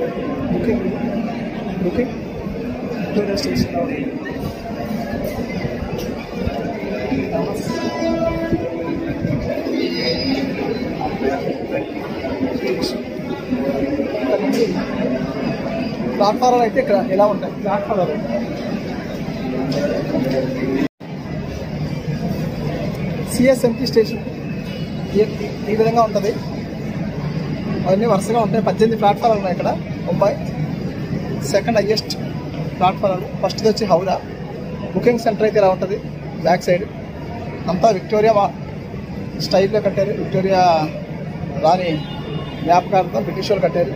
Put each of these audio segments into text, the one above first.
Booking booking Victoria station ప్లాట్ఫారాలు అయితే ఇక్కడ ఎలా ఉంటాయి ప్లాట్ఫారాలు సిఎస్ఎంటీ స్టేషన్ ఈ- ఈ విధంగా ఉంటుంది అవన్నీ వరుసగా ఉంటాయి పద్దెనిమిది ప్లాట్ఫారాలు ఉన్నాయి ఇక్కడ ముంబై సెకండ్ హైయెస్ట్ ప్లాట్ఫారాలు ఫస్ట్ది వచ్చి హౌరా బుకింగ్ సెంటర్ అయితే ఇలా ఉంటుంది బ్యాక్ సైడ్ అంతా విక్టోరియా వా- స్టైల్లో కట్టారు విక్టోరియా రాని జ్ఞాపకార్థం బ్రిటిష్ వాళ్ళు కట్టారు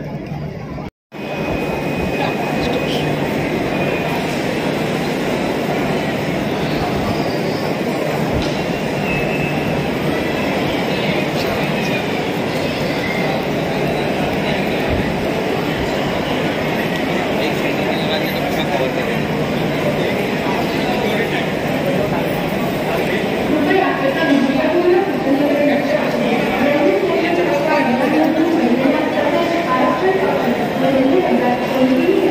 Thank you.